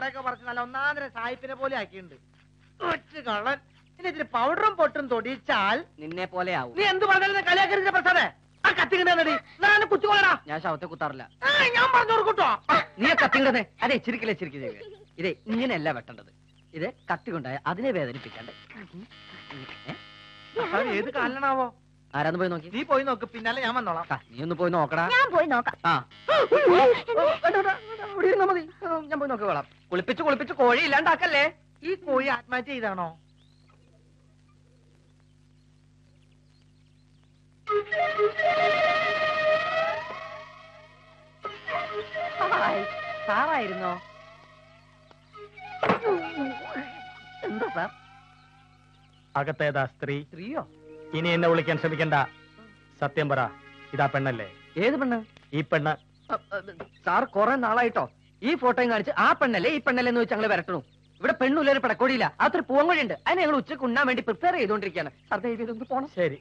കുടയൊക്കെ പറിച്ച് നല്ല ഒന്നാന്തര സായിപ്പിനെ പോലെ ആക്കിയിട്ടുണ്ട് ഒറ്റ കള്ളൻ ഇനി ഇതിന് പൗഡറും പൊട്ടും തൊടിച്ചാൽ നിന്നെ പോലെ ആവും നീ എന്ത് പറഞ്ഞാലും കളിയാക്കരുത് പ്രസാദേ ആ കത്തിക്കണ്ടടി ഞാൻ കുത്തിക്കൊള്ളടാ ഞാൻ ശവത്തെ കുത്താറില്ല ആ, ഞാൻ പറഞ്ഞു കൊടുക്കൂട്ടോ നീ കത്തിണ്ടത് അതെ ചിരിക്കില്ല ചിരിക്കില്ല ഇതേ ഇങ്ങനെയല്ല വെട്ടേണ്ടത് ഇത് കത്തി കൊണ്ടായ അതിനെ വേദനിപ്പിക്കണ്ടേ ഏ? ഏത് കാലനാവോ ആരാന്ന് പോയി നോക്കി നീ പോയി നോക്ക് പിന്നാലെ ഞാൻ വന്നോളാം ആ, നീ ഒന്ന് പോയി നോക്കടാ ഞാൻ പോയി നോക്കാം ആ വേണ്ട, വേണ്ട, വേണ്ട, ഇവിടെ ഇരുന്നാ മതി ആ, ഞാൻ പോയി നോക്കിക്കോളാം കുളിപ്പിച്ച് കുളിപ്പിച്ച് കോഴി ഇല്ലാണ്ടാക്കല്ലേ ഈ കോഴി ആത്മഹത്യ ചെയ്താണോ ഹായ്, സാറായിരുന്നോ എന്താ സാർ അകത്തേതാ സ്ത്രീ സ്ത്രീയോ ഇനി എന്നെ വിളിക്കാൻ ശ്രമിക്കണ്ട സത്യം പറ ഇതാ പെണ്ണല്ലേ ഏത് പെണ്ണ് ഈ പെണ്ണ് അ, അ, സാർ കുറെ നാളായിട്ടോ ഈ ഫോട്ടോയും കാണിച്ച് ആ പെണ്ണല്ലേ ഈ പെണ്ണല്ലേ എന്ന് വെച്ച് ഞങ്ങൾ വരട്ടണു ഇവിടെ പെണ്ണുള്ള ഒരു പടക്കോടിയില്ല അതൊരു പൂവങ്കോഴി ഉണ്ട് അതിനെ ഞങ്ങൾ ഉച്ചക്ക് ഉണ്ണാൻ വേണ്ടി പ്രിപ്പയർ ചെയ്തുകൊണ്ടിരിക്കുകയാണ് സാർ ദയവ് ഇതൊന്ന് പോണം ശരി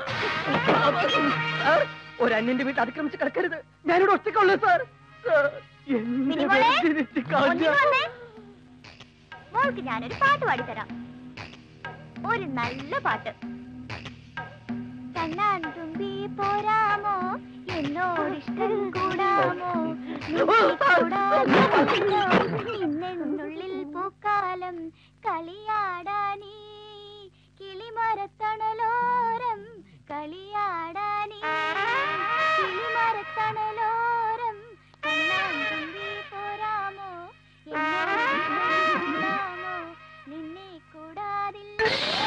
സാർ, ഒരു അന്യന്റെ വീട്ടിൽ അതിക്രമിച്ച് കിടക്കരുത് ഞാനിവിടെ ഒറ്റക്കുള്ളൂ സാർ സാർ, എന്നെ മിനിമോളെ, വെറുതെ കളഞ്ഞ- ഒന്നിനു വന്നേ. മോൾക്ക് ഞാനൊരു പാട്ട് പാടിത്തരാം ഒരു നല്ല പാട്ട് കണ്ണാൻ തുമ്പി പോരാമോ എന്നോടിഷ്ടം കൂടാമോ നിന്നെന്നുള്ളിൽ പൂക്കാലം കളിയാടാനീ കിളിമരത്തണലോരം കളിയാടാനീ കിളിമരത്തണലോരം കണ്ണാൻ തുമ്പി പോരാമോ എന്നോടിഷ്ടം കൂടാമോ നിന്നെ കൂടാതില്ല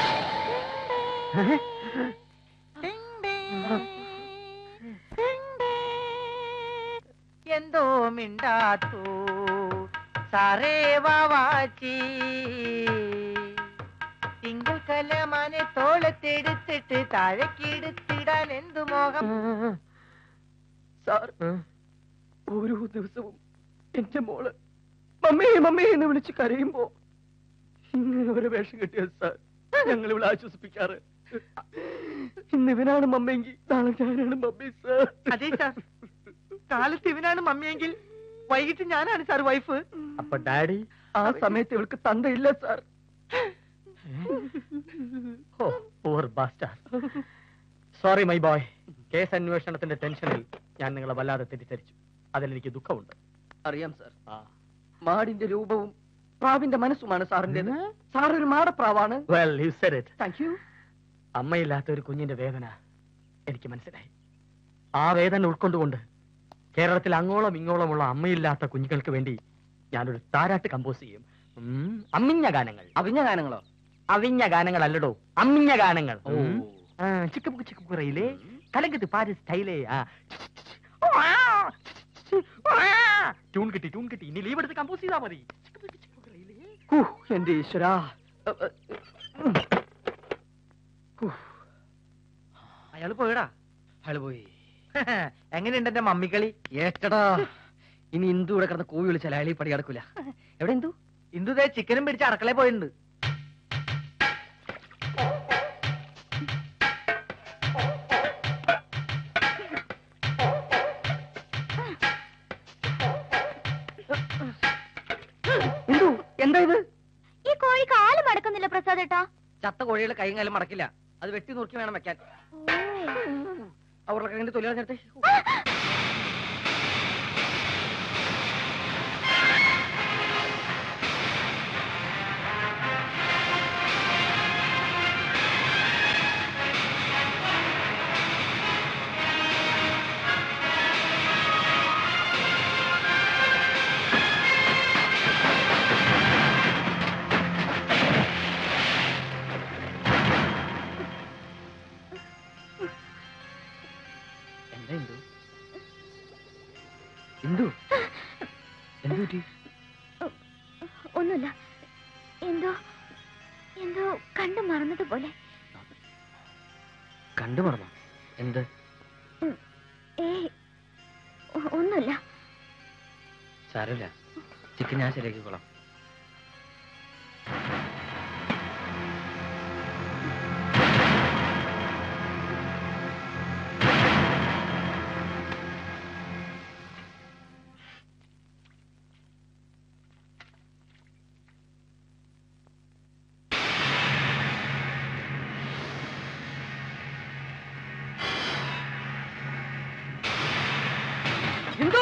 എന്തോ മിണ്ടാത്തു സാറേ വാവാച്ചി തിങ്കൾ കലമാനെ തോളത്തെടുത്തിട്ട് താഴേക്കെടുത്തിടാൻ എന്തു മോഹം സാർ ഓരോ ദിവസവും എന്റെ മോള് മമ്മേ മമ്മേ എന്ന് വിളിച്ച് കരയുമ്പോ ഇങ്ങനെ ഒരു വേഷം കിട്ടിയ സാർ ഞങ്ങൾ ഇവിടെ ആശ്വസിപ്പിക്കാറ് ഇന്ന് ഇവനാണ് മമ്മയെങ്കിൽ നാളെ ഞാനാണ് മമ്മി സാർ അതെ സാർ കാലത്ത് ഇവനാണ് മമ്മിയെങ്കിൽ വൈകിട്ട് ഞാനാണ് സാർ വൈഫ് അപ്പൊ ഡാഡി ആ സമയത്ത് ഇവൾക്ക് തന്തയില്ല sir oh poor bastard sorry my boy case അന്വേഷണത്തിന്റെ ടെൻഷനിൽ ഞാൻ നിങ്ങളെ വല്ലാതെ തെറ്റിദ്ധരിച്ചു അതിലെനിക്ക് ദുഃഖമുണ്ട് അറിയാം സാർ ആ മാടിന്റെ രൂപവും പ്രാവിന്റെ മനസ്സുമാണ് സാറിന്റേത് സാർ ഒരു മാടപ്രാവാണ് well you said it thank you അമ്മയില്ലാത്ത ഒരു കുഞ്ഞിന്റെ വേദന എനിക്ക് മനസ്സിലായി ആ വേദന ഉൾക്കൊണ്ടുകൊണ്ട് കേരളത്തിൽ അങ്ങോളം ഇങ്ങോളമുള്ള അമ്മയില്ലാത്ത കുഞ്ഞുങ്ങൾക്ക് വേണ്ടി ഞാനൊരു താരാട്ട് കമ്പോസ് ചെയ്യും ഉം, അമ്മിഞ്ഞ ഗാനങ്ങൾ അവിഞ്ഞ ഗാനങ്ങളോ അവിഞ്ഞ ഗാനങ്ങൾ അല്ലടോ അമ്മിഞ്ഞ ഗാനങ്ങൾ ഓ. ഉം. ആ, ചിക്കുപുക്ക് ചിക്കുപുറയിലെ കലങ്കത്ത് പാരി സ്റ്റൈലേ ആ ട്യൂൺ കിട്ടി ട്യൂൺ കിട്ടി ഇനി ലീവ് എടുത്ത് കമ്പോസ് ചെയ്താൽ മതി ചിക്കുപുക്ക് ചിക്കുപുറയിലെ. ഹൂ, എന്റെ ഈശ്വരാ അയാള് പോയടാ അയാള് പോയി എങ്ങനെയുണ്ട് എന്റെ മമ്മിക്കളി ഏറ്റടാ ഇനി ഇന്ദു ഇവിടെ കിടന്ന് കൂവി വിളിച്ചാൽ അയാൾ ഈ പടി കിടക്കൂല എവിടെ ഇന്ദു ഇന്ദു ദേ ചിക്കനും പിടിച്ച് അടക്കളയിൽ പോയിട്ടുണ്ട് ഇന്ദു എന്താ ഇത് ഈ കോഴി കാല് മടക്കുന്നില്ല പ്രസാദ് ഏട്ടാ ചത്ത കോഴികളെ കൈയും കാലും മടക്കില്ല അത് വെട്ടി നുറുക്കി വേണം വെക്കാൻ അവരുടെ കൈകൊണ്ട് തൊലി കളഞ്ഞിട്ട് എന്താ ഇന്ദു ഇന്ദു എന്തു പറ്റി ഒന്നുമില്ല എന്തോ എന്തോ കണ്ടു മറന്നതുപോലെ കണ്ടു മറന്നോ എന്ത് ഏയ് ഒ- ഒന്നുമില്ല സാരമില്ല ചിക്കൻ ഞാൻ ശരിയാക്കിക്കോളാം ഹിന്ദു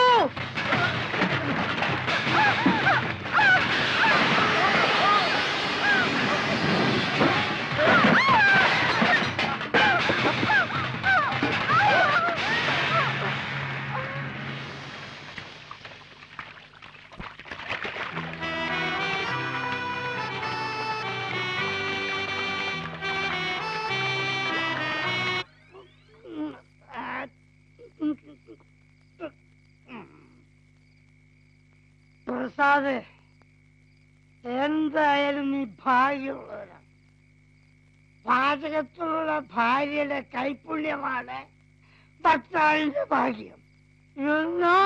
പ്രസാദ് എന്തായാലും നീ ഭാഗ്യമുള്ളവരാണ് പാചകത്തിലുള്ള ഭാര്യയുടെ കൈപുണ്യമാണ് ഭർത്താവിന്റെ ഭാഗ്യം ഇന്നോ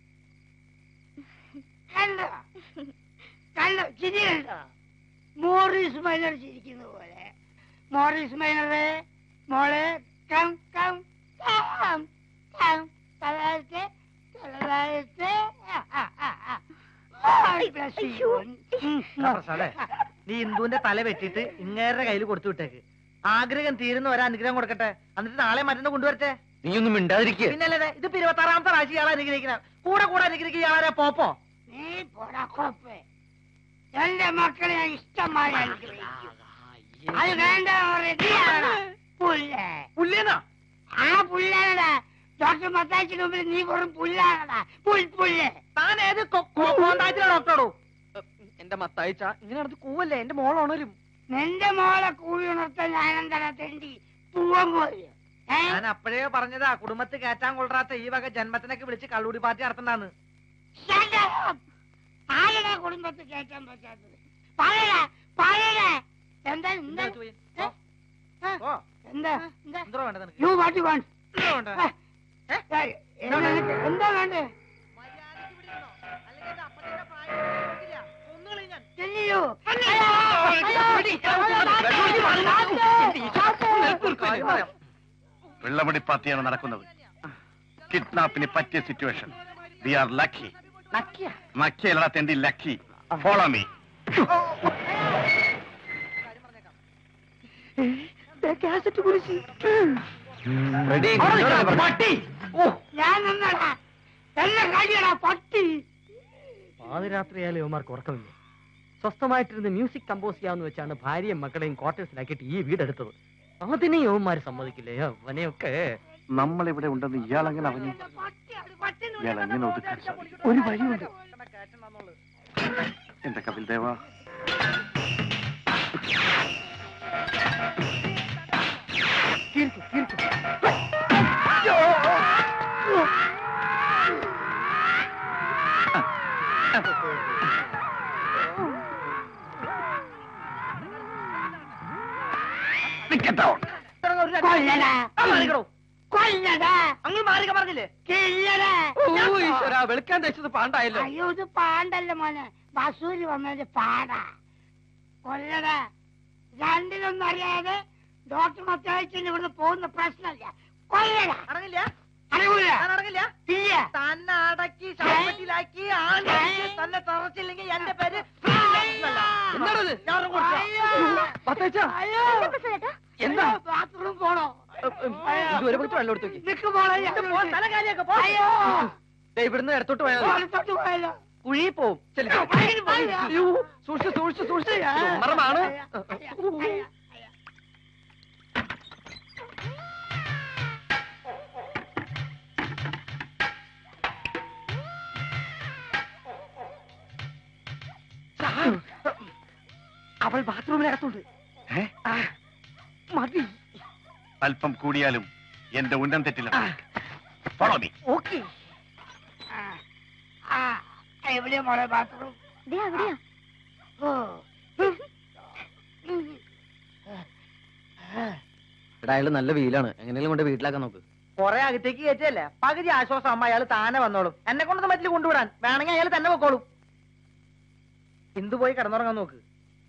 കണ്ട കണ്ട ചിരി കണ്ട മോറിസ് മൈനർ ചിരിക്കുന്ന പോലെ മോറിസ് മൈനറെ മോളെ കം കം കം കം തലത്തെ തലത്തെ പ്രസാദേ നീ ഇന്ദുവിന്റെ തല വെട്ടിയിട്ട് ഇങ്ങേരുടെ കയ്യിൽ കൊടുത്തു വിട്ടേക്ക് ആഗ്രഹം തീരുന്ന ഒരു അനുഗ്രഹം കൊടുക്കട്ടെ എന്നിട്ട് നാളെ മറ്റന്ന് കൊണ്ടുവരട്ടെ നീ ഒന്നും മിണ്ടാതിരിക്കുക പിന്നല്ലേ ഇത് ഇരുപത്താറാമത്തെ പ്രാവശ്യം ഇയാളെ അനുഗ്രഹിക്കണം കൂടെ കൂടെ അനുഗ്രഹിക്കുക ഇയാളെ പോപ്പോ നീ പോടാ കോപ്പേ എന്റെ മക്കളെ ഞാൻ ഇഷ്ടമായി അനുഗ്രഹിക്കും അത് വേണ്ട റെഡിയാണ് പുല്ലേ പുല്ലേന്നാ ആ പുല്ലാണടാ ഡോക്ടർ മത്താച്ചിന് മുമ്പിൽ നീ വെറും പുല്ലാണടാ പുൽ പുല്ല് താൻ ഏത് കോണ്ടാക്റ്റിലെ ഡോക്ടറോടോ എന്റെ മത്തായിച്ച ഇങ്ങനെ നടന്ന് കൂവല്ലേ എന്റെ മോൾ ഉണരും നിന്റെ മോളെ കൂവി ഉണർത്താൻ ഞാൻ എന്താ തെണ്ടി പൂവൻ പോയി ഏ ഞാൻ അപ്പോഴേ പറഞ്ഞതാ കുടുംബത്തിൽ കയറ്റാൻ കൊള്ളാത്ത ഈ വക ജന്മത്തിനൊക്കെ വിളിച്ച് കള്ളൂടി പാർട്ടി നടത്തണ്ടാന്ന് Shut up! ആരുടെ കുടുംബത്തിൽ കയറ്റാൻ പറ്റാത്തത് പറയടാ പറയടാ എന്താ എന്താ ഓ, ആ, ഓ, എന്താ എന്താ എന്തോ വേണ്ടത് നിനക്ക്? യു വാട്ട് യു വാണ്ട് എന്തോ വേണ്ടത്? എന്താ നിനക്ക്? എന്താ വേണ്ടേ മര്യാദയ്ക്ക് ഇവിടെ ഇരുന്നോ? അല്ലെങ്കിൽ എന്റെ അപ്പച്ചന്റെ പ്രായം നോക്കില്ല. കൊന്നുകളയും ഞാൻ. ചെല്ലിയോ വെള്ളമടി പാർട്ടിയാണ് നടക്കുന്നത് കിഡ്നാപ്പിന് പറ്റിയ സിറ്റുവേഷൻ വി ആർ ലക്കി നക്കിയല്ലടാ തെണ്ടി ലക്കി ഫോളോ മീ പട്ടി ഞാൻ നിന്നടാ എല്ലാം കഴിയടാ പട്ടി പാതിരാത്രിയായാലും യുവമാർക്ക് ഉറക്കമില്ല സ്വസ്ഥമായിട്ടിരുന്ന് മ്യൂസിക് കമ്പോസ് ചെയ്യാന്ന് വെച്ചാണ് ഭാര്യയും മക്കളെയും ക്വാർട്ടേഴ്സിലാക്കിയിട്ട് ഈ വീടെടുത്തത് അതിനെ യുവന്മാര് സമ്മതിക്കില്ലേ അവനെയൊക്കെ നമ്മളിവിടെ ഉണ്ടെന്ന് ഇയാളെങ്ങനെ അവന് ഇയാൾ എങ്ങനെ ഒതുക്കാൻ സാധിക്കും ഒരു വഴിയുണ്ട് കയറ്റം തന്നോളൂ. എന്റെ കപിൽ ദേവ ഇത്രയും ഒരു രണ്ട് കൊല്ലടാ ആ, മാറിക്കടോ. കൊല്ലടാ അങ്ങ് മാറിക്ക പറഞ്ഞില്ലേ കില്ലടാ ഓ ഈശ്വരാ വെളുക്കാൻ തേച്ചത് പാണ്ടായല്ലോ അയ്യോ ഇത് പാണ്ടല്ല മോനെ ബസൂരി വന്നത് പാടാ കൊല്ലടാ രണ്ടിലൊന്നും അറിയാതെ ഡോക്ടർ മത്തായിച്ചിന് ഇവിടുന്ന് പോകുന്ന പ്രശ്നമില്ല കൊല്ലടാ അടങ്ങില്ല അറിയൂല ഞാൻ അടങ്ങില്ല ഇല്ല തന്നെ അടക്കി ശവപ്പെട്ടിലാക്കി ആണ്ടടിച്ച് തന്നെ തറച്ചില്ലെങ്കിൽ എന്റെ പേര് എന്നല്ല. എന്താണത്? ഞാനൊന്നും കൊടുക്കാം. അയ്യോ. മത്തായിച്ച അയ്യോ. എന്താ പ്രസാദേട്ടാ എന്താ ബാത്റൂം പോണോ ഇത് ഒരു പക്കത്ത് വെള്ളം എടുത്തു നോക്കി നിക്ക് പോണോ ഇത് പോ, തല കാലിയാക്ക്, പോ. അയ്യോ ദേ ഇവിടുന്ന് ഇടത്തോട്ട് പോയാൽ മതി. വലത്തോട്ട് പോയാലോ കുഴി പോവും ചെല്ലു. കുഴിയിൽ പോയി. അയ്യോ, സൂക്ഷിച്ച് സൂക്ഷിച്ച് സൂക്ഷിച്ച് ഇത് ഉമ്മറമാണ് അവൾ ബാത്റൂമിനകത്തുണ്ട് ഏ? ആ, മതി അല്പം കൂടിയാലും എന്റെ ഉന്നം തെറ്റില്ല ഫോളോ മീ ഓക്കെ ആ, ആ, എവിടെയാ മോളെ ബാത്റൂം ദേ അവിടെയാ ഓ എടാ അയാള് നല്ല വെയിലാണ് എങ്ങനെയും കൊണ്ട് വീട്ടിലാക്കാൻ നോക്ക് കൊറേ അകത്തേക്ക് കയറ്റല്ലേ പകുതി ആശ്വാസം അമ്മ അയാൾ താനെ വന്നോളും എന്നെ കൊണ്ടൊന്നും പറ്റില്ല കൊണ്ടുവിടാൻ വേണമെങ്കിൽ അയാൾ തന്നെ പൊക്കോളും ഇന്ദു പോയി കിടന്നുറങ്ങാൻ നോക്ക്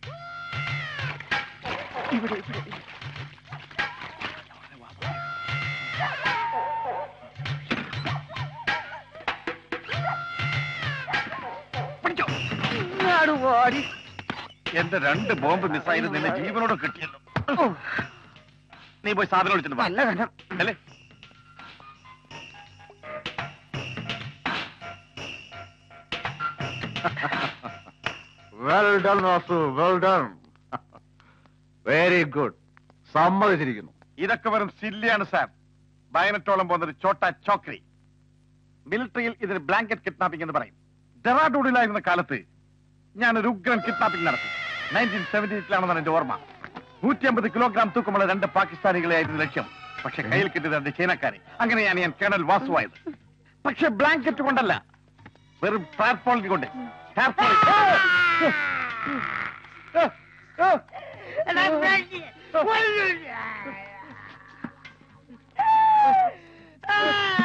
എന്റെ രണ്ട് ബോംബ് മിസ്സായത് നിന്നെ ജീവനോടെ കിട്ടിയല്ലോ നീ പോയി സാധനം വിളിച്ചിട്ട് വാ. നല്ല കനം അല്ലേ well done Vasu well done very good സമ്മതിച്ചിരിക്കുന്നു ഇതൊക്കെ വെറും സില്ലിയാണ് സാർ ബയനറ്റോളം പോകുന്ന ഒരു ചോട്ട ചോക്രി മിലിറ്ററിയിൽ ഇതിന് ബ്ലാങ്കറ്റ് കിഡ്നാപ്പിംഗ് എന്ന് പറയും ഡെറാഡൂഡിലായിരുന്ന കാലത്ത് ഞാൻ ഒരു ഉഗ്രൻ കിഡ്നാപ്പിംഗ് നടത്തി നയൻറ്റീൻ സെവന്റി എയ്റ്റിലാണെന്നാണ് എന്റെ ഓർമ്മ നൂറ്റി അമ്പത് കിലോഗ്രാം തൂക്കമുള്ള രണ്ട് പാകിസ്ഥാനികളെയായിരുന്നു ലക്ഷ്യം പക്ഷെ കയ്യിൽ കിട്ടിയത് രണ്ട് ചൈനക്കാരെ അങ്ങനെയാണ് ഞാൻ കേണൽ വാസുവായത് പക്ഷെ ബ്ലാങ്കറ്റ് കൊണ്ടല്ല വെറും ടാർപോളിൻ കൊണ്ട് ടാർപോളിൻ എടാ, പേടി. കൊല്ലൂല. ആ.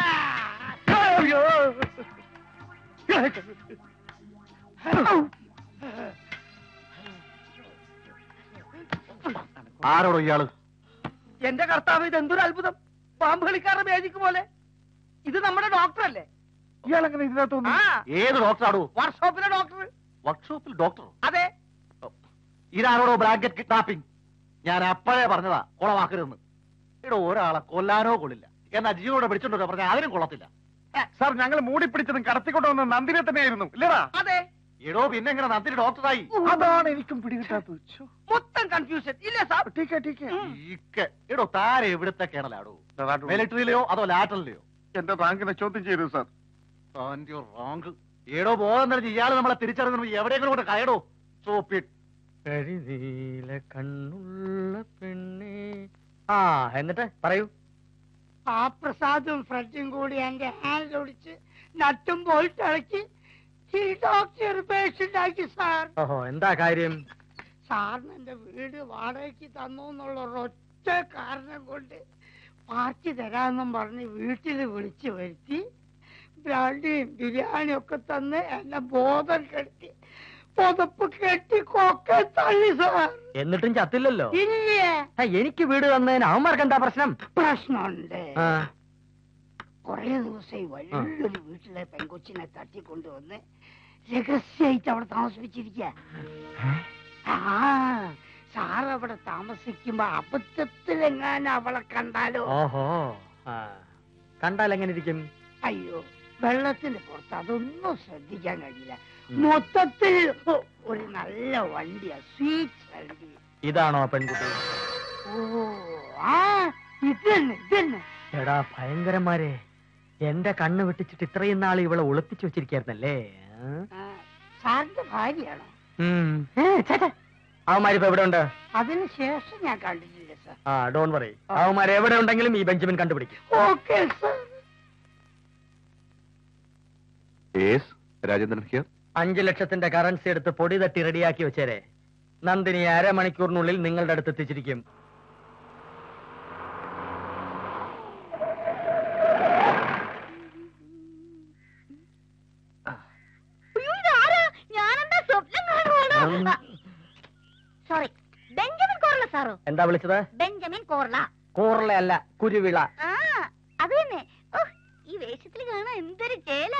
ആരോടോ ഇയാള് എന്റെ കർത്താവ് ഇത് എന്തൊരു അത്ഭുതം പാമ്പ് കളിക്കാരുടെ മേജിക്ക് പോലെ ഇത് നമ്മുടെ ഡോക്ടർ അല്ലേ ഇയാൾ അങ്ങനെ ഇതിനകത്ത് ആ ഏത് ഡോക്ടറാടോ വർക്ക്ഷോപ്പിലെ ഡോക്ടർ വർക്ക്ഷോപ്പിൽ ഡോക്ടർ അതെ ഇതാരോടോ ബ്ലാങ്കറ്റ് കിഡ്നാപ്പിംഗ് ഞാൻ അപ്പോഴേ പറഞ്ഞതാ കുളമാക്കരുതെന്ന് ഇവിടെ ഒരാളെ കൊല്ലാനോ കൊള്ളില്ല എന്നാ ജീവനോടെ പിടിച്ചോണ്ടോ പറഞ്ഞാൽ അതിനും കൊള്ളത്തില്ല സാർ ഞങ്ങൾ മൂടിപ്പിടിച്ചതും കടത്തിക്കൊണ്ടു വന്ന നന്ദിനെ തന്നെയായിരുന്നു ഇല്ലടാ അതെ എടോ പിന്നെ എങ്ങനെ നന്ദിനി ഡോക്ടറായി അതാണ് എനിക്കും പിടികിട്ടാത്തത് മൊത്തം കൺഫ്യൂഷൻ ഇല്ല സാർ ഈക്കെ. എടോ താരെ എവിടുത്തെ കേണലാടോ മിലിറ്ററിയിലെയോ അതോ ലാറ്ററിലെയോ എന്റെ റാങ്കിനെ ചോദ്യം ചെയ്തു സാർ താൻ്റെ റാങ്ക് ഏടോ ബോധം തന്നെ ഇയാള് നമ്മളെ തിരിച്ചറിയുന്നു എവിടെയെങ്കിലും കൊണ്ട് കയടോ സോപ്പിട്ട് കരിനീല കണ്ണുള്ള പെണ്ണേ ആ എന്നിട്ട് പറയൂ ആ പ്രസാദും ഫ്രണ്ടും കൂടി എന്റെ ഹാൻഡ് ഒടിച്ച് നട്ടും പോയിട്ട് ഇളക്കി ഈ ഡോക്ടർ പേഷ്യന്റ് ആക്കി സാർ ഓഹോ എന്താ കാര്യം സാറിന് എന്റെ വീട് വാടകയ്ക്ക് തന്നു എന്നുള്ള ഒരൊറ്റ കാരണം കൊണ്ട് പാർട്ടി തരാമെന്നും പറഞ്ഞ് വീട്ടിൽ വിളിച്ചു വരുത്തി ബ്രാൻഡിയും ബിരിയാണിയും ഒക്കെ തന്ന് എന്നെ ബോധം കെട്ടി പുതപ്പ് കെട്ടി കൊക്കെ തള്ളി സാർ എന്നിട്ടും ചത്തില്ലല്ലോ ഇല്ലേ ആ, എനിക്ക് വീട് തന്നതിന് അവന്മാർക്ക് എന്താ പ്രശ്നം പ്രശ്നമുണ്ട് ആ, കൊറേ ദിവസമായി വലിയൊരു വീട്ടിലെ പെൺകൊച്ചിനെ തട്ടിക്കൊണ്ടുവന്ന് രഹസ്യമായിട്ട് അവിടെ താമസിപ്പിച്ചിരിക്ക ആ സാർ അവിടെ താമസിക്കുമ്പോ അബദ്ധത്തിലെങ്ങാനും അവളെ കണ്ടാലോ ഓഹോ ആ കണ്ടാൽ എങ്ങനെ ഇരിക്കും അയ്യോ വെള്ളത്തിന്റെ പുറത്ത് അതൊന്നും ശ്രദ്ധിക്കാൻ കഴിയില്ല മൊത്തത്തിൽ ഓ, ഒരു നല്ല വണ്ടിയാ സ്വീറ്റ് വണ്ടി ഇതാണോ ആ പെൺകുട്ടി ഓ ആ ഇത് തന്നെ ഇത് തന്നെ എടാ ഭയങ്കരന്മാരെ എന്റെ കണ്ണ് വെട്ടിച്ചിട്ട് ഇത്രയും നാൾ ഇവളെ ഒളിപ്പിച്ചു വെച്ചിരിക്കായിരുന്നല്ലേ ആ? ആ, സാറിന്റെ ഭാര്യയാണോ ഉം. ഏ, ചേട്ടാ അവന്മാരിപ്പോ എവിടെ ഉണ്ട് അതിന് ശേഷം ഞാൻ കണ്ടിട്ടില്ല സാർ ആ ഡോൺ വറി അവന്മാർ എവിടെ ഉണ്ടെങ്കിലും ഈ ബെഞ്ചമിൻ കണ്ടുപിടിക്കും ഓക്കെ സാർ രാജേന്ദ്രൻ ഹിയർ അഞ്ചു ലക്ഷത്തിന്റെ കറൻസി എടുത്ത് പൊടി തട്ടി റെഡിയാക്കി വെച്ചേരെ നന്ദിനി അരമണിക്കൂറിനുള്ളിൽ നിങ്ങളുടെ അടുത്ത് എത്തിച്ചിരിക്കും അയ്യോ, ഇതാരാ? ഞാനെന്താ സ്വപ്നം കാണുവാണോ സോറി ബെഞ്ചമിൻ കോർല സാറോ എന്താ വിളിച്ചത് ബെഞ്ചമിൻ കോർല കൂറലല്ല കുരുവിള ആ അത് തന്നെ ഓ ഈ വേഷത്തിൽ കാണാൻ എന്തൊരു ചേല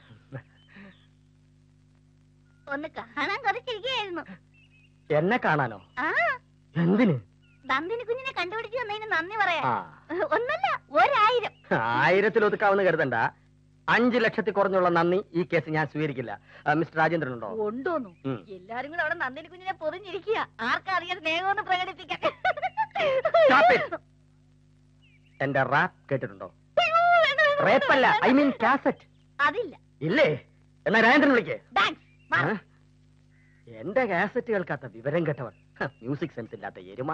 ഒന്ന് കാണാൻ കുറച്ചിരിക്കുകയായിരുന്നു എന്നെ കാണാനോ ആ എന്തിന് ദന്തിനി കുഞ്ഞിനെ കണ്ടുപിടിച്ച് തന്നതിന് നന്ദി പറയാ ആ ഒന്നല്ല ഒരായിരം ആയിരത്തിൽ ഒതുക്കാവുന്ന കരുതണ്ട അഞ്ചു ലക്ഷത്തിൽ കുറഞ്ഞുള്ള നന്ദി ഈ കേസ് ഞാൻ സ്വീകരിക്കില്ല ആ, മിസ്റ്റർ രാജേന്ദ്രൻ ഉണ്ടോ ഉണ്ടോന്നു ഉം. എല്ലാരും കൂടെ അവിടെ നന്ദിനി കുഞ്ഞിനെ പൊതിഞ്ഞിരിക്കുക ആർക്കറിയാൻ സ്നേഹമൊന്ന് പ്രകടിപ്പിക്കാൻ Stop it. എന്റെ റാപ്പ് കേട്ടിട്ടുണ്ടോ റേപ്പല്ല ഐ മീൻ കാസറ്റ് അതില്ല ഇല്ലേ എന്നാ രാജേന്ദ്രൻ വിളിക്കേ താങ്ക്സ് ആ? എന്റെ കാസറ്റ് കേൾക്കാത്ത വിവരം കേട്ടവൻ മ്യൂസിക് സെൻസ് ഇല്ലാത്ത എരുമ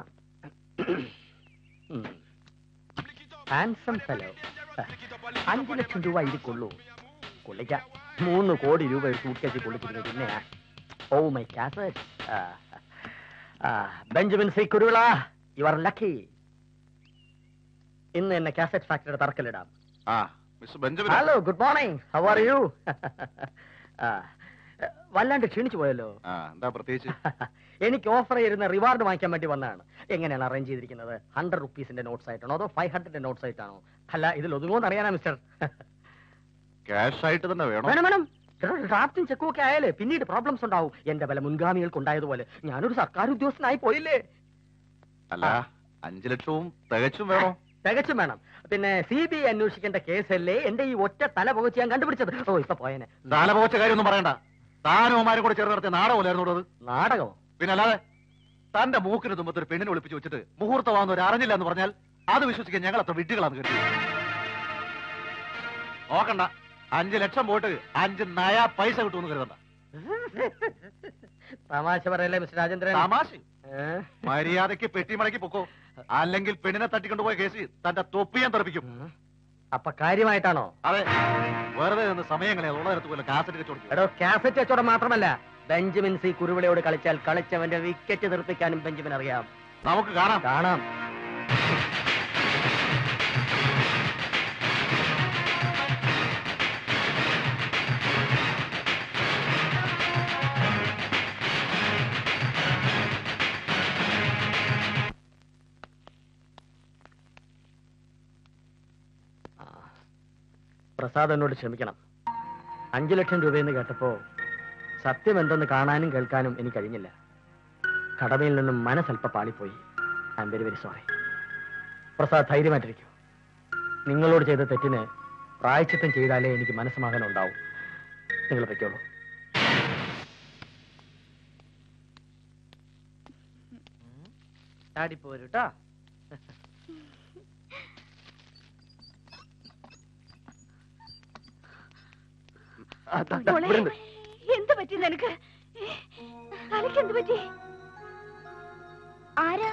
ഹാൻസം ഫെലോ അഞ്ചു ലക്ഷം രൂപ ഇതിൽ കൊള്ളൂ കൊള്ളിക്ക മൂന്ന് കോടി രൂപ ഒരു സൂട്ട് കേസിൽ കൊള്ളിച്ചിരുന്നു പിന്നെ oh my cassette Benjamin C Kuruvila you are lucky ഇന്ന് എന്നെ കാസറ്റ് ഫാക്ടറിയുടെ തറക്കല്ലിടാം ആ mister Benjamin hello good morning how are you വല്ലാണ്ട് ക്ഷീണിച്ചു പോയല്ലോ ആ എന്താ പ്രത്യേകിച്ച് എനിക്ക് ഓഫർ ചെയ്യുന്ന റിവാർഡ് വാങ്ങിക്കാൻ വേണ്ടി വന്നതാണ് എങ്ങനെയാണ് അറേഞ്ച് ചെയ്തിരിക്കുന്നത് ഹൺഡ്രഡ് റുപ്പീസിന്റെ നോട്ട്സ് ആയിട്ടാണോ അതോ ഫൈവ് ഹൺഡ്രഡിന്റെ നോട്ട്സ് ആയിട്ടാണോ അല്ല ഇതിൽ ഒതുങ്ങോന്ന് അറിയാനാ മിസ്റ്റർ ക്യാഷ് ആയിട്ട് തന്നെ വേണം വേണം വേണം ഡ്രാഫ്റ്റും ചെക്കും ഒക്കെ ആയാലേ പിന്നീട് പ്രോബ്ലംസ് ഉണ്ടാവും എന്റെ പല മുൻഗാമികൾക്ക് ഉണ്ടായതുപോലെ ഞാനൊരു സർക്കാർ ഉദ്യോഗസ്ഥനായി പോയില്ലേ അല്ല അഞ്ചു ലക്ഷവും തികച്ചും വേണോ തികച്ചും വേണം പിന്നെ സി ബി ഐ അന്വേഷിക്കേണ്ട കേസല്ലേ എന്റെ ഈ ഒറ്റ തല പുകച്ച് ഞാൻ കണ്ടുപിടിച്ചത് ഓ ഇപ്പൊ പോയനെ തല പോച്ച കാര്യമൊന്നും പറയണ്ട താനുമാരും കൂടെ ചേർന്ന് നടത്തിയ നാടകമല്ലായിരുന്നു അത് നാടകമോ പിന്നെ അല്ലാതെ തന്റെ മൂക്കിന് തുമ്പത്ത് ഒരു പെണ്ണിനെ ഒളിപ്പിച്ച് വെച്ചിട്ട് മുഹൂർത്തമാകുന്ന ഒരു അറിഞ്ഞില്ല എന്ന് പറഞ്ഞാൽ അത് വിശ്വസിക്കാൻ ഞങ്ങൾ അത്ര വിഡ്ഢികളാന്ന് കേട്ടു നോക്കണ്ട അഞ്ച് ലക്ഷം പോയിട്ട് അഞ്ച് നയാ പൈസ കിട്ടുമെന്ന് കരുതണ്ട തമാശ പറയല്ലേ മിസ്റ്റർ രാജേന്ദ്രൻ തമാശ ഏ? മര്യാദയ്ക്ക് പെട്ടിമടക്കി പൊക്കോ അല്ലെങ്കിൽ പെണ്ണിനെ തട്ടിക്കൊണ്ടുപോയ കേസ് തന്റെ തൊപ്പിയാൻ തെറിപ്പിക്കും ഉം. അപ്പൊ കാര്യമായിട്ടാണോ അതെ വെറുതെ നിന്ന് സമയം കളയാ ഉള്ള നേരത്ത് പോലെ കാസറ്റ് കച്ചവടം എടോ കാസറ്റ് കച്ചവടം മാത്രമല്ല ബെഞ്ചമിൻ സി കുരുവിളയോട് കളിച്ചാൽ കളിച്ചവന്റെ വിക്കറ്റ് തെറിപ്പിക്കാനും ബെഞ്ചമിൻ അറിയാം നമുക്ക് കാണാം കാണാം ആ. പ്രസാദ് എന്നോട് ക്ഷമിക്കണം അഞ്ചു ലക്ഷം രൂപയെന്ന് കേട്ടപ്പോ സത്യം എന്തെന്ന് കാണാനും കേൾക്കാനും എനിക്ക് കഴിഞ്ഞില്ല കടമയിൽ നിന്നും മനസ്സൽപ്പ പാളിപ്പോയി I am very very sorry Prasad ധൈര്യമായിട്ടിരിക്കൂ നിങ്ങളോട് ചെയ്ത തെറ്റിന് പ്രായച്ചിത്തം ചെയ്താലേ എനിക്ക് മനസ്സമാധാനം ഉണ്ടാവും നിങ്ങൾ പറ്റുള്ളൂ ചാടിപ്പോരുട്ടോ മോളെ എന്ത് പറ്റി നിനക്ക് തലയ്ക്ക് എന്ത് പറ്റി ആരാ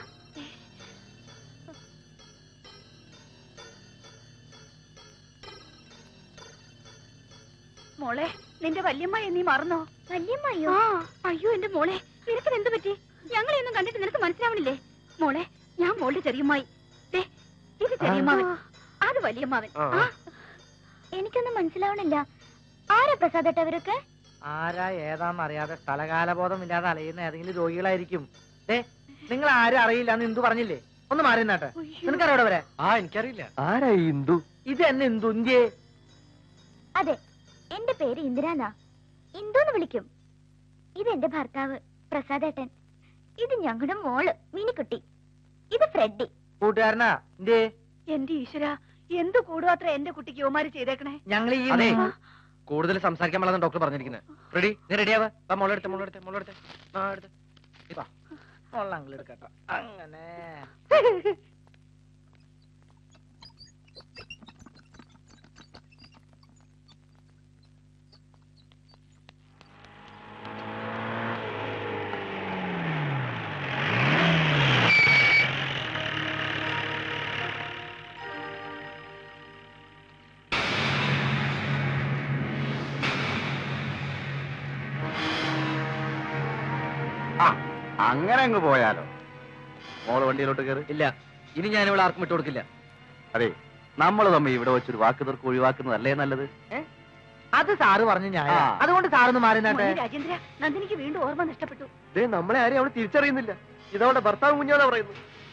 മോളെ നിന്റെ വല്യമ്മയെ നീ മറന്നോ വല്യമ്മയോ അയ്യോ എന്റെ മോളെ നിനക്ക് എന്ത് പറ്റി ഞങ്ങളെയൊന്നും കണ്ടിട്ട് നിനക്ക് മനസ്സിലാവണില്ലേ മോളെ ഞാൻ മോളുടെ ചെറിയമ്മായി ദേ, ഇത് ചെറിയമ്മാവൻ അത് വല്യമ്മാവൻ എനിക്കൊന്നും മനസ്സിലാവണില്ല ആരാ പ്രസാദേട്ട അവരൊക്കെ ആരാ ഏതാന്ന് അറിയാതെ സ്ഥലകാലബോധം ഇല്ലാതെ അലയുന്ന ഏതെങ്കിലും രോഗികളായിരിക്കും ദേ നിങ്ങൾ ആരും അറിയില്ല എന്ന് എന്തു പറഞ്ഞില്ലേ ഒന്ന് മാറി നിന്നാട്ടെ നിനക്കറിയോടെ വരെ ആ എനിക്കറിയില്ല ആരാ ഇന്ദു ഇത് എന്നെ എന്തു ഇന്ത്യയെ അതെ എന്റെ പേര് ഇന്ദിരാന്നാ ഇന്ദുന്ന് വിളിക്കും ഇത് എന്റെ ഭർത്താവ് പ്രസാദേട്ടൻ ഇത് ഞങ്ങളുടെ മോള് മിനിക്കുട്ടി ഇത് ഫ്രെഡി കൂട്ടുകാരനാ ഇന്ത്യയെ എന്റെ ഈശ്വര എന്ത് കൂടുമാത്ര എന്റെ കുട്ടിക്ക് യോമാര് ചെയ്തേക്കണേ ഞങ്ങൾ ഈ അതെ. മൂന്ന് കൂടുതൽ സംസാരിക്കാൻ പാടില്ലെന്ന് ഡോക്ടർ പറഞ്ഞിരിക്കുന്നത് റെഡി നീ റെഡിയാവാ മോളെടുത്ത് മോളെടുത്ത് മോളെടുത്ത് ആ എടുത്ത് ഉള്ള അങ്കിൾ എടുക്കട്ടോ അങ്ങനെ ആ അങ്ങനെ അങ്ങ് പോയാലോ മോള് വണ്ടിയിലോട്ട് കയറി ഇല്ല ഇനി ഞാൻ ഇവിടെ ആർക്കും വിട്ടു കൊടുക്കില്ല അതെ നമ്മൾ തമ്മിൽ ഇവിടെ വെച്ചൊരു വാക്ക് തീർക്ക് ഒഴിവാക്കുന്നതല്ലേ നല്ലത് അത് സാറ് പറഞ്ഞു ഞാൻ ആ. അതുകൊണ്ട് സാറൊന്ന് മാറി നിന്നാട്ടെ രാജേന്ദ്ര നന്ദിനിക്ക് വീണ്ടും ഓർമ്മ നഷ്ടപ്പെട്ടു നമ്മളെ ആരെയും അവൾ തിരിച്ചറിയുന്നില്ല ഇതവളുടെ ഭർത്താവ് കുഞ്ഞാന്നാ പറയുന്നു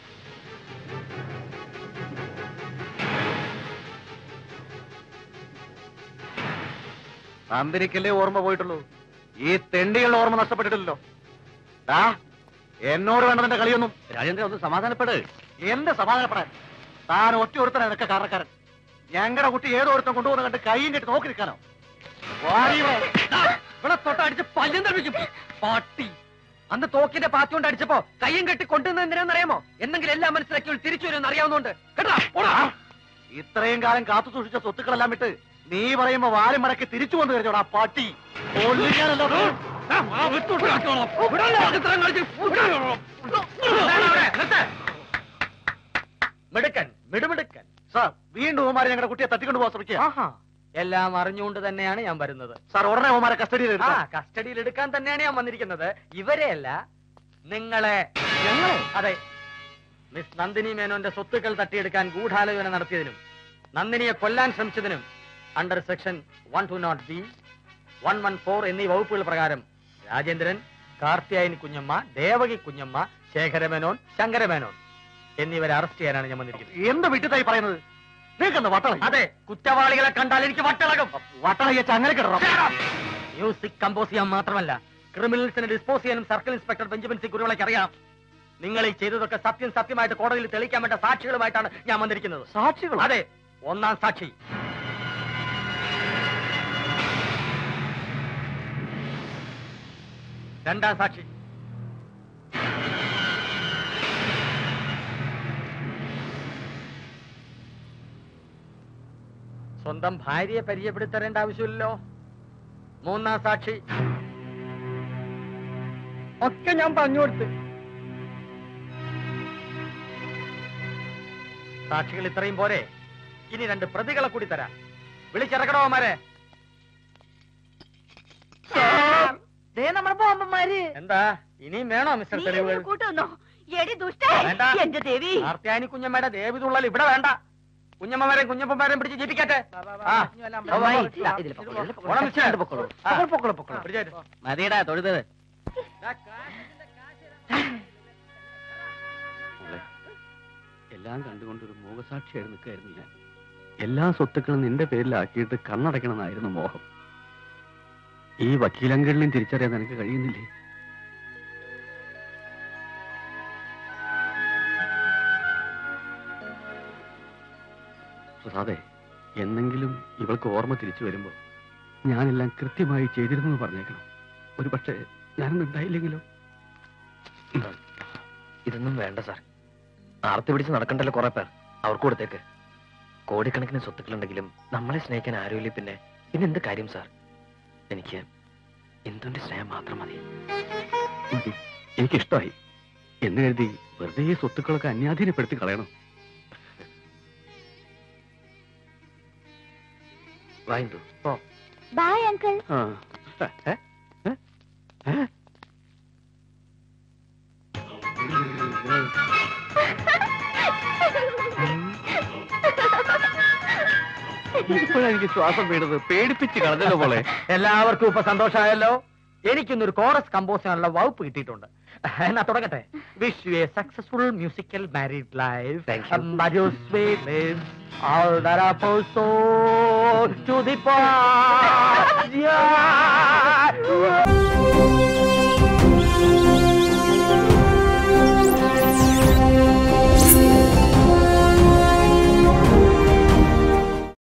നന്ദിനിക്കല്ലേ ഓർമ്മ പോയിട്ടുള്ളൂ ഈ തെണ്ടികളുടെ ഓർമ്മ നഷ്ടപ്പെട്ടിട്ടില്ലല്ലോ ദാ, എന്നോട് വേണ്ടതിന്റെ കളിയൊന്നും രാജേന്ദ്രൻ ഒന്ന് സമാധാനപ്പെട് എന്ത് സമാധാനപ്പെടാൻ താൻ ഒറ്റ ഒരുത്തനാണ് എന്നൊക്കെ കാരണക്കാരൻ ഞങ്ങളുടെ കുട്ടി ഏതോ ഒരുത്തൻ കൊണ്ടുപോകുന്ന കണ്ട് കൈയും കെട്ടി നോക്കി നിൽക്കാനോ വാടി ഇവിടെ. ഇവിടെ തൊട്ടടിച്ച് പല്ലും തെളിപ്പിക്കും പാട്ടി അന്ന് തോക്കിന്റെ പാത്തി കൊണ്ട് അടിച്ചപ്പോ കയ്യും കെട്ടി കൊണ്ടുവന്ന എന്തിനാന്നറിയാമോ എന്തെങ്കിലും എല്ലാം മനസ്സിലാക്കി തിരിച്ചു വരുമെന്ന് അറിയാവുന്നതുകൊണ്ട് കേട്ടോ പോടാ. ഇത്രയും കാലം കാത്തു സൂക്ഷിച്ച സ്വത്തുക്കളെല്ലാം വിട്ട് നീ പറയുമ്പോ വാലും മടക്കി തിരിച്ചു വന്നു കഴിഞ്ഞോടാ പാട്ടി കൊല്ലിക്കാനല്ലോ ആ, ആ, വിട്ടോട്ട് കാണിച്ചോളാം. വിടല്ലേ, ഇത്രയും കളിച്ച് വിടല്ലേ. ഇതാണ് അവിടെ, നിർത്ത്. മിടുക്കൻ മിടുമിടുക്കൻ സാർ വീണ്ടും ഓമാരെ ഞങ്ങളുടെ കുട്ടിയെ തട്ടിക്കൊണ്ടു പോകാൻ ശ്രമിക്കുക ആഹാ എല്ലാം അറിഞ്ഞുകൊണ്ട് തന്നെയാണ് ഞാൻ വരുന്നത് സാർ ഉടനെ ഓമാരെ കസ്റ്റഡിയിൽ ആ എടുക്കാം കസ്റ്റഡിയിൽ എടുക്കാൻ തന്നെയാണ് ഞാൻ വന്നിരിക്കുന്നത് ഇവരെയല്ല നിങ്ങളെ ഞങ്ങളെ അതെ മിസ് നന്ദിനി മേനോന്റെ സ്വത്തുക്കൾ തട്ടിയെടുക്കാൻ ഗൂഢാലോചന നടത്തിയതിനും നന്ദിനിയെ കൊല്ലാൻ ശ്രമിച്ചതിനും under section one two nought B one one four എന്നീ വകുപ്പുകൾ പ്രകാരം രാജേന്ദ്രൻ കാർത്തിയായനി കുഞ്ഞമ്മ ദേവകി കുഞ്ഞമ്മ ശേഖരമേനോൻ ശങ്കരമേനോൻ എന്നിവരെ അറസ്റ്റ് ചെയ്യാനാണ് ഞാൻ വന്നിരിക്കുന്നത് എന്ത് വിട്ടിട്ടായി പറയുന്നത് നീക്കെന്ന് വട്ടള അതെ കുറ്റവാളികളെ കണ്ടാൽ എനിക്ക് വട്ടളകും വട്ടള അങ്ങനെ കിടണം മ്യൂസിക് കമ്പോസ് ചെയ്യാൻ മാത്രമല്ല ക്രിമിനൽസിനെ ഡിസ്പോസ് ചെയ്യാനും സർക്കിൾ ഇൻസ്പെക്ടർ ബെഞ്ചമിൻ സി കുരുവിളയ്ക്ക് അറിയാം നിങ്ങൾ ഈ ചെയ്തതൊക്കെ സത്യം സത്യമായിട്ട് കോടതിയിൽ തെളിയിക്കാൻ വേണ്ട സാക്ഷികളുമായിട്ടാണ് ഞാൻ വന്നിരിക്കുന്നത് സാക്ഷികൾ അതെ ഒന്നാം സാക്ഷി രണ്ടാം സാക്ഷി സ്വന്തം ഭാര്യയെ പരിചയപ്പെടുത്തരേണ്ട ആവശ്യമില്ലല്ലോ മൂന്നാം സാക്ഷി ഒക്കെ ഞാൻ പറഞ്ഞു കൊടുത്ത് സാക്ഷികൾ ഇത്രയും പോരെ ഇനി രണ്ട് പ്രതികളെ കൂടി തരാം വിളിച്ചിറക്കണോമാരെ ദേ നമ്മുടെ ബോംബന്മാര് എന്താ ഇനിയും വേണോ മിസ്റ്റർ തെളിവുകൾ കൂട്ടുവന്നോ എടി ദുഷ്ടേ വേണ്ട. എന്റെ ദേവി ആർത്തിയാനി കുഞ്ഞമ്മയുടെ ദേവി തുള്ളൽ ഇവിടെ വേണ്ട കുഞ്ഞമ്മമാരെയും കുഞ്ഞപ്പന്മാരെയും പിടിച്ച് ജീപ്പിക്കട്ടെ ആ. അമ്മായി, ഇതാ, ഇതില് പൊക്കോളൂ, ഇതില് പൊക്കോളൂ. പോണം മിസ്റ്റർ. ഇതില് പൊക്കോളൂ. ആ. പൊക്കോളൂ, പൊക്കോളൂ, പൊക്കോളൂ. പിടിച്ചേര്. മതിയെടാ തൊഴുതത് എല്ലാം കണ്ടുകൊണ്ടൊരു മോഹസാക്ഷിയായി നിൽക്കായിരുന്നു ഞാൻ എല്ലാ സ്വത്തുക്കളും നിന്റെ പേരിലാക്കിയിട്ട് കണ്ണടയ്ക്കണമെന്നായിരുന്നു മോഹം ഈ വക്കീലങ്കളിലും തിരിച്ചറിയാൻ നിനക്ക് കഴിയുന്നില്ലേ പ്രസാദേ എന്നെങ്കിലും ഇവൾക്ക് ഓർമ്മ തിരിച്ചു വരുമ്പോ ഞാനെല്ലാം കൃത്യമായി ചെയ്തിരുന്നു എന്ന് പറഞ്ഞേക്കണം ഒരു പക്ഷേ ഞാനൊന്നും ഉണ്ടായില്ലെങ്കിലോ ഇതൊന്നും വേണ്ട സാർ ആർത്തി പിടിച്ച് നടക്കണ്ടല്ലോ കുറെ പേർ അവർക്ക് കൊടുത്തേക്ക് കോടിക്കണക്കിന് സ്വത്തുക്കളുണ്ടെങ്കിലും നമ്മളെ സ്നേഹിക്കാൻ ആരുമില്ല പിന്നെ പിന്നെ എന്ത് കാര്യം സാർ എനിക്ക് എന്തുണ്ട് സ്നേഹം മാത്രം മതി മതി എനിക്കിഷ്ടമായി എന്ന് കരുതി വെറുതെ ഈ സ്വത്തുക്കളൊക്കെ അന്യാധീനപ്പെടുത്തി കളയണം വായന്തു ബായ് അങ്കിൾ ആ ഏ? ഏ? ഏ? ഇപ്പോഴാ എനിക്ക് ശ്വാസം വീണത് പേടിപ്പിച്ച് കളഞ്ഞല്ലോ പോലെ എല്ലാവർക്കും ഇപ്പൊ സന്തോഷമായല്ലോ എനിക്കിന്നൊരു കോറസ് കമ്പോസ് ചെയ്യാനുള്ള വകുപ്പ് കിട്ടിയിട്ടുണ്ട് എന്നാ തുടങ്ങട്ടെ wish you a successful musical married life Thank you. But you sweet lips, all that I for so to the part. Yeah.